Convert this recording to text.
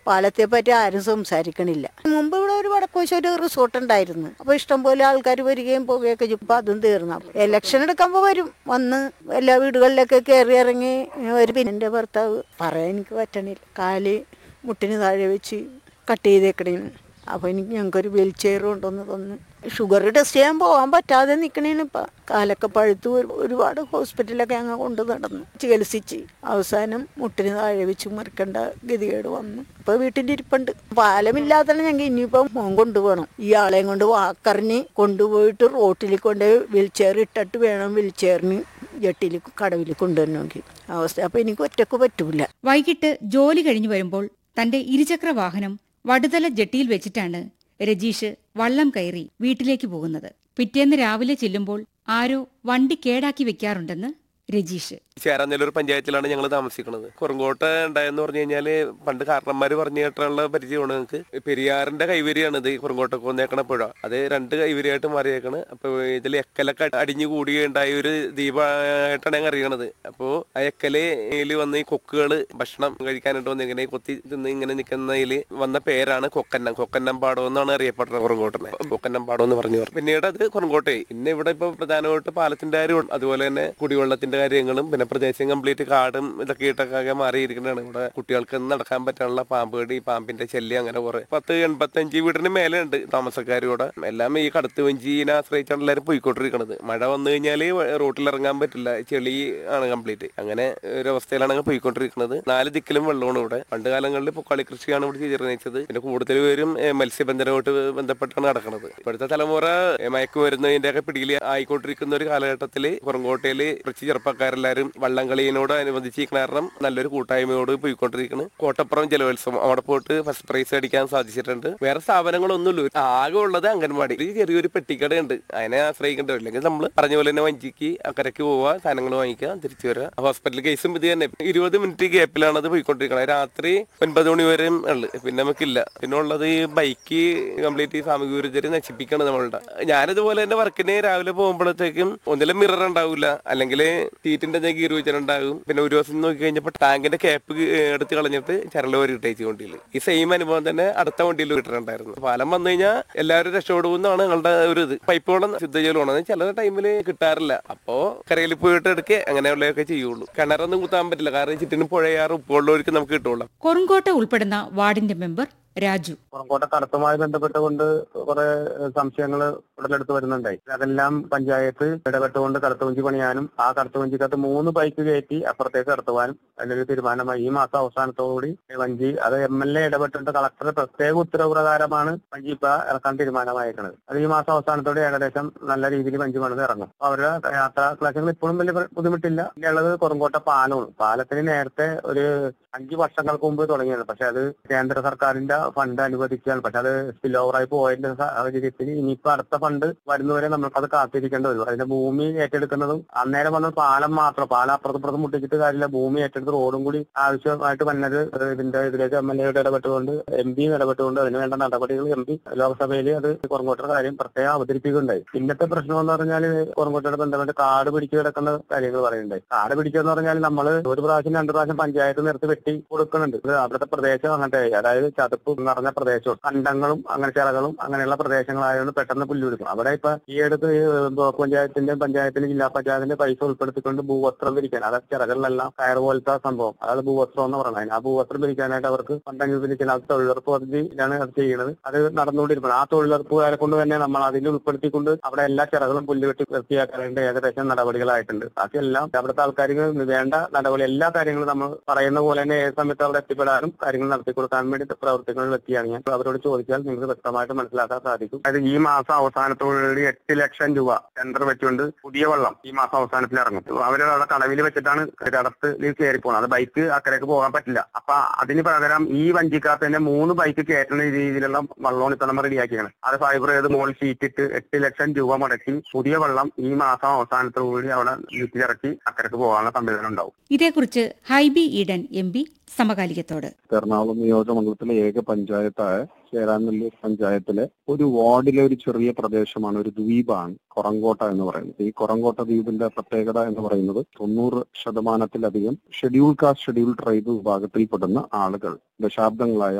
പാലത്തെ പറ്റി ആരും സംസാരിക്കണില്ല മുമ്പ് ഇവിടെ ഒരു വടക്കോശ ഒരു റിസോർട്ട് ഉണ്ടായിരുന്നു അപ്പൊ ഇഷ്ടംപോലെ ആൾക്കാർ വരികയും പോവുകയൊക്കെ ചെയ്യും ഇപ്പൊ അതും തീർന്നു അപ്പൊ ഇലക്ഷൻ എടുക്കുമ്പോൾ വരും വന്ന് എല്ലാ വീടുകളിലൊക്കെ കയറി ഇറങ്ങി ഒരു പിന്നെ എൻ്റെ ഭർത്താവ് പറയാൻ എനിക്ക് പറ്റണില്ല കാല് മുട്ടിന് താഴെ വെച്ച് കട്ട് ചെയ്തേക്കണേന്ന് അപ്പോൾ എനിക്ക് ഞങ്ങൾക്കൊരു വീൽ ചെയർ കൊണ്ടുവന്ന് തന്നു ഷുഗർ ടെസ്റ്റ് ചെയ്യാൻ പോകാൻ പറ്റാതെ നിൽക്കണേന് ഇപ്പം കാലൊക്കെ പഴുത്ത് ഒരു- ഒരുപാട് ഹോസ്പിറ്റലൊക്കെ ഞങ്ങൾ കൊണ്ടു നടന്നു ചികിത്സിച്ച് അവസാനം മുട്ടിന് താഴെ വെച്ച് മറിക്കേണ്ട ഗതികേട് വന്നു ഇപ്പോൾ വീട്ടിൻ്റെ ഇരിപ്പുണ്ട് പാലമില്ലാത്തതാണ് ഞങ്ങൾ ഇനിയിപ്പം മോൻ കൊണ്ടുപോകണം ഈ ആളെയും കൊണ്ട് വാക്കറിഞ്ഞ് കൊണ്ടുപോയിട്ട് റോട്ടിൽ കൊണ്ട് വീൽ ചെയർ ഇട്ടിട്ട് വേണം വീൽ ചെയറിന് ജട്ടിയിൽ കടവിൽ കൊണ്ടുവരണമെങ്കിൽ അവസ്ഥ അപ്പോൾ എനിക്ക് ഒറ്റക്ക് പറ്റൂല വൈകിട്ട് ജോലി കഴിഞ്ഞു വരുമ്പോൾ തന്റെ ഇരുചക്ര വാഹനം വടുതല ജെട്ടിയിൽ വെച്ചിട്ടാണ് രജീഷ് വള്ളം കയറി വീട്ടിലേക്ക് പോകുന്നത് പിറ്റേന്ന് രാവിലെ ചെല്ലുമ്പോൾ ആരോ വണ്ടി കേടാക്കി വെക്കാറുണ്ടെന്ന് രജീഷ് ചേരാനെല്ലൂർ പഞ്ചായത്തിലാണ് ഞങ്ങൾ താമസിക്കുന്നത് കുറുങ്കോട്ട ഉണ്ടായെന്ന് പറഞ്ഞു കഴിഞ്ഞാല് പണ്ട് കാരണന്മാര് പറഞ്ഞു കേട്ടുള്ള പരിചയമാണ് ഞങ്ങൾക്ക് പെരിയാറിന്റെ കൈവരിയാണ് ഇത് കുറുങ്കോട്ട കൊന്നേക്കണ പുഴ അത് രണ്ട് കൈവരിയായിട്ട് മാറിയേക്കണ് അപ്പൊ ഇതിൽ എക്കലൊക്കെ അടിഞ്ഞു കൂടുകയുണ്ടായ ഒരു ദ്വീപായിട്ടാണ് ഞങ്ങൾ അറിയണത് അപ്പോ ആ എക്കലയിൽ വന്ന് ഈ കൊക്കുകൾ ഭക്ഷണം കഴിക്കാനായിട്ട് വന്ന് ഇങ്ങനെ കൊത്തി തിന്ന് ഇങ്ങനെ നിൽക്കുന്നതിൽ വന്ന പേരാണ് കൊക്കന്നം കൊക്കന്നം പാടം എന്നാണ് അറിയപ്പെടുന്നത് കുറുങ്കോട്ടനെ കൊക്കന്നം പാടം എന്ന് പറഞ്ഞു പിന്നീട് അത് കുറുങ്കോട്ടയായി പിന്നെ ഇവിടെ ഇപ്പൊ പ്രധാനമായിട്ട് പാലത്തിന്റെ കാര്യം അതുപോലെ തന്നെ കുടിവെള്ളത്തിന്റെ കാര്യങ്ങളും പിന്നെ പ്രദേശം കംപ്ലീറ്റ് കാടും ഇതൊക്കെ ഇട്ടൊക്കെ മാറിയിരിക്കുന്നതാണ് ഇവിടെ കുട്ടികൾക്ക് നടക്കാൻ പറ്റാനുള്ള പാമ്പ് കടി പാമ്പിന്റെ ശല്യം അങ്ങനെ കുറെ പത്ത് എൺപത്തഞ്ച് വീടിന് മേലെ ഉണ്ട് താമസക്കാരോടെ എല്ലാം ഈ കടുത്ത് വഞ്ചിനെ ആശ്രയിച്ചാണ് എല്ലാവരും പോയിക്കൊണ്ടിരിക്കുന്നത് മഴ വന്നു കഴിഞ്ഞാൽ റോട്ടിൽ ഇറങ്ങാൻ പറ്റില്ല ചെളി ആണ് കംപ്ലീറ്റ് അങ്ങനെ ഒരു അവസ്ഥയിലാണ് അങ്ങ് പോയിക്കൊണ്ടിരിക്കുന്നത് നാല് ദിക്കിലും വെള്ളമാണ് ഇവിടെ പണ്ട് കാലങ്ങളിൽ പൊക്കാളി കൃഷിയാണ് ഇവിടെ ചെയ്തിരുന്നത് പിന്നെ കൂടുതൽ പേരും ഏഹ്, മത്സ്യബന്ധനവുമായിട്ട് ബന്ധപ്പെട്ടാണ് നടക്കുന്നത് ഇപ്പോഴത്തെ തലമുറ ഏഹ്, മയക്കുമരുന്നതിന്റെ ഒക്കെ പിടിയിൽ ആയിക്കൊണ്ടിരിക്കുന്ന ഒരു കാലഘട്ടത്തിൽ പുറങ്കോട്ടയിൽ കുറച്ച് ചെറുപ്പക്കാരെല്ലാരും വള്ളംകളിയോട് അനുബന്ധിച്ച് കാരണം നല്ലൊരു കൂട്ടായ്മയോട് പോയിക്കൊണ്ടിരിക്കുന്നു കോട്ടപ്പുറം ജലോത്സവം അവിടെ പോയിട്ട് ഫസ്റ്റ് പ്രൈസ് അടിക്കാൻ സാധിച്ചിട്ടുണ്ട് വേറെ സ്ഥാപനങ്ങളൊന്നുമില്ല ആകെ ഉള്ളത് അംഗൻവാടി ഒരു ചെറിയൊരു പെട്ടിക്കടയുണ്ട് അതിനെ ആശ്രയിക്കേണ്ടി വരും അല്ലെങ്കിൽ നമ്മൾ പറഞ്ഞ പോലെ തന്നെ വഞ്ചിക്ക് അക്കരയ്ക്ക് പോവുക സാധനങ്ങൾ വാങ്ങിക്കുക തിരിച്ചു വരിക ഹോസ്പിറ്റൽ കേസും ഇത് തന്നെ ഇരുപത് മിനിറ്റ് ഗ്യാപ്പിലാണ് അത് പോയിക്കൊണ്ടിരിക്കുന്നത് രാത്രി ഒൻപത് മണി വരെയും ഉള്ളു പിന്നെ നമുക്കില്ല പിന്നെ ഉള്ളത് ഈ ബൈക്ക് കംപ്ലീറ്റ് ഈ സാമൂഹിക വിരുദ്ധരെ നശിപ്പിക്കണം നമ്മളുടെ ഞാനിതുപോലെ തന്നെ വർക്കിന് രാവിലെ പോകുമ്പോഴത്തേക്കും ഒന്നിലും മിറർ ഉണ്ടാവില്ല അല്ലെങ്കിൽ സീറ്റിന്റെ ഗീർ വെച്ചിട്ടുണ്ടാകും പിന്നെ ഒരു ദിവസം നോക്കി കഴിഞ്ഞപ്പോൾ ടാങ്കിന്റെ ക്യാപ്പ് എടുത്ത് കളഞ്ഞിട്ട് ചരൽ വരെ ഇട്ടേച്ച് വണ്ടിയിൽ ഈ സെയിം അനുഭവം തന്നെ അടുത്ത വണ്ടിയിൽ കിട്ടുന്നുണ്ടായിരുന്നു പാലം വന്നു കഴിഞ്ഞാൽ എല്ലാവരും രക്ഷപ്പെടുമെന്നാണ് ഞങ്ങളുടെ ഒരു ഇത് പൈപ്പ് വെള്ളം ശുദ്ധജലമാണ് അത് ചില ടൈമിൽ കിട്ടാറില്ല അപ്പോ കരയിൽ പോയിട്ട് എടുക്കുക അങ്ങനെയുള്ളതൊക്കെ ചെയ്യുള്ളൂ കിണറൊന്നും കുത്താൻ പറ്റില്ല കാരണം ചുറ്റിനും പുഴയാറ് ഉപ്പുള്ളവർക്ക് നമുക്ക് കിട്ടുള്ളൂ കൊറുങ്കോട്ട ഉൾപ്പെടുന്ന വാർഡിന്റെ മെമ്പർ രാജു പുറംകോട്ട കടത്തുമായി ബന്ധപ്പെട്ടുകൊണ്ട് കുറെ സംശയങ്ങൾ ഉടലെടുത്ത് വരുന്നുണ്ടായി അതെല്ലാം പഞ്ചായത്ത് ഇടപെട്ടുകൊണ്ട് കടത്തുവഞ്ചി പണിയാനും ആ കടത്തുവഞ്ചിക്കകത്ത് മൂന്ന് ബൈക്ക് കയറ്റി അപ്പുറത്തേക്ക് കടത്തുവാനും അതിനൊരു തീരുമാനമായി ഈ മാസം അവസാനത്തോടുകൂടി ഈ വഞ്ചി അത് എം എൽ എ ഇടപെട്ടിട്ട് കളക്ടറുടെ പ്രത്യേക ഉത്തരവ് പ്രകാരമാണ് വഞ്ചി ഇപ്പൊ ഇറക്കാൻ തീരുമാനമായിരിക്കുന്നത് അത് ഈ മാസം അവസാനത്തോടെ ഏകദേശം നല്ല രീതിയിൽ വഞ്ചി പണിത് ഇറങ്ങും അപ്പൊ അവരുടെ യാത്രാ ക്ലാസ്സുകൾ ഇപ്പോഴും വലിയ ബുദ്ധിമുട്ടില്ല പിന്നെ ഉള്ളത് കുറങ്കോട്ട പാലമാണ് പാലത്തിന് നേരത്തെ ഒരു അഞ്ച് വർഷങ്ങൾക്ക് മുമ്പ് തുടങ്ങിയത് പക്ഷെ അത് കേന്ദ്ര സർക്കാരിന്റെ ഫണ്ട് അനുവദിക്കുകയാണ് പക്ഷെ അത് സ്പിൽ ഓവറായി പോയതിന്റെ സാഹചര്യത്തിൽ ഇനിയിപ്പോ അടുത്ത ഫണ്ട് വരുന്നവരെ നമുക്ക് അത് കാത്തിരിക്കേണ്ടി വരും അതിന്റെ ഭൂമി ഏറ്റെടുക്കുന്നതും അന്നേരം വന്ന പാലം മാത്രം പാലം അപ്പുറത്തും മുട്ടിച്ചിട്ട് കാര്യമില്ല ഭൂമി ഏറ്റെടുത്ത് റോഡും കൂടി ആവശ്യമായിട്ട് വന്നത് ഇതിന്റെ ഇതിലേക്ക് എം എൽ എയുടെ ഇടപെട്ടുകൊണ്ട് എം പി ഇടപെട്ടുകൊണ്ട് അതിന് വേണ്ട നടപടികൾ എം പി ലോക്സഭയിൽ അത് കുറങ്കോട്ടയുടെ കാര്യം പ്രത്യേകം അവതരിപ്പിക്കുകയുണ്ടായി ഇന്നത്തെ പ്രശ്നം എന്ന് പറഞ്ഞാൽ കുറങ്കോട്ടയുടെ ബന്ധപ്പെട്ട് കാട് പിടിച്ചു കിടക്കുന്ന കാര്യങ്ങൾ പറയുന്നുണ്ടായി കാട് പിടിക്കുക എന്ന് പറഞ്ഞാൽ നമ്മൾ ഒരു പ്രാവശ്യം രണ്ട് പ്രാവശ്യം പഞ്ചായത്ത് നിർത്തി വെട്ടി കൊടുക്കുന്നുണ്ട് ഇത് അവിടുത്തെ പ്രദേശം അങ്ങനത്തെ അതായത് ചതുപ്പ് നിറഞ്ഞ പ്രദേശവും കണ്ടങ്ങളും അങ്ങനെ ചിറകളും അങ്ങനെയുള്ള പ്രദേശങ്ങളായതുകൊണ്ട് പെട്ടെന്ന് പുല്ല് പിടിക്കും അവിടെ ഇപ്പൊ ഈ അടുത്ത് ഈ ബ്ലോക്ക് പഞ്ചായത്തിന്റെ പഞ്ചായത്തിന്റെ ജില്ലാ പഞ്ചായത്തിന്റെ പൈസ ഉൾപ്പെടുത്തിക്കൊണ്ട് ഭൂവസ്ത്രം വിരിക്കാൻ അതായത് ചിറകളിലെല്ലാം കയർ പോലത്തെ സംഭവം അതായത് ഭൂവസ്ത്രം എന്ന് പറയുന്നത് ആ ഭൂവസ്ത്രം വിരിക്കാനായിട്ട് അവർക്ക് ഫണ്ടങ്ങൾ പിരിക്കാൻ അത് തൊഴിലുറപ്പ് പദ്ധതിയിലാണ് അത് ചെയ്യുന്നത് അത് നടന്നുകൊണ്ടിരിക്കുന്നത് ആ തൊഴിലുറപ്പുകാരെ കൊണ്ട് തന്നെ നമ്മൾ അതിൽ ഉൾപ്പെടുത്തിക്കൊണ്ട് അവിടെ എല്ലാ ചിറകളും പുല്ല് വെട്ടി വൃത്തിയാക്കാനായിട്ട് ഏകദേശം നടപടികളായിട്ടുണ്ട് ബാക്കിയെല്ലാം അവിടുത്തെ ആൾക്കാർക്ക് വേണ്ട നടപടി എല്ലാ കാര്യങ്ങളും നമ്മൾ പറയുന്ന പോലെ തന്നെ ഏത് സമയത്ത് അവിടെ എത്തിപ്പെടാനും കാര്യങ്ങൾ നടത്തി കൊടുക്കാൻ വേണ്ടി പ്രവർത്തിക്കുന്ന ഒരു വ്യക്തിയാണ് ഞാൻ അപ്പൊ അവരോട് ചോദിച്ചാൽ നിങ്ങൾക്ക് വ്യക്തമായിട്ട് മനസ്സിലാക്കാൻ സാധിക്കും അത് ഈ മാസം അവസാനത്തോടുകൂടി എട്ട് ലക്ഷം രൂപ ടെൻഡർ വെച്ചുകൊണ്ട് പുതിയ വെള്ളം ഈ മാസം അവസാനത്തിൽ ഇറങ്ങും അവര് അവിടെ കടവിൽ വെച്ചിട്ടാണ് കടത്തിൽ കയറി പോകുന്നത് അത് ബൈക്ക് അക്കരക്ക് പോകാൻ പറ്റില്ല അപ്പൊ അതിന് പകരം ഈ വഞ്ചിക്കകത്ത് തന്നെ മൂന്ന് ബൈക്ക് കയറ്റുന്ന രീതിയിലുള്ള വെള്ളമാണ് ഇപ്പൊ നമ്മൾ റെഡിയാക്കിയാണ് അത് ഫൈബർ ചെയ്ത് മുകളിൽ ഷീറ്റിട്ട് എട്ട് ലക്ഷം രൂപ മുടക്കി പുതിയ വെള്ളം ഈ മാസം അവസാനത്തോടുകൂടി അവിടെ വീട്ടിലിറക്കി അക്കരക്ക് പോകാനുള്ള സംവിധാനം ഉണ്ടാവും ഇതേക്കുറിച്ച് ഹൈബി ഈഡൻ എം പി സമകാലികത്തോട് എറണാകുളം നിയോജകമണ്ഡലത്തിലെ ഏക പഞ്ചായത്തായ ചേരാനെല്ലൂർ പഞ്ചായത്തിലെ ഒരു വാർഡിലെ ഒരു ചെറിയ പ്രദേശമാണ് ഒരു ദ്വീപാണ് കൊറങ്കോട്ട എന്ന് പറയുന്നത് ഈ കൊറങ്കോട്ട ദ്വീപിന്റെ പ്രത്യേകത എന്ന് പറയുന്നത് തൊണ്ണൂറ് ശതമാനത്തിലധികം ഷെഡ്യൂൾ കാസ്റ്റ് ഷെഡ്യൂൾ ട്രൈബ് വിഭാഗത്തിൽപ്പെടുന്ന ആളുകൾ ദശാബ്ദങ്ങളായ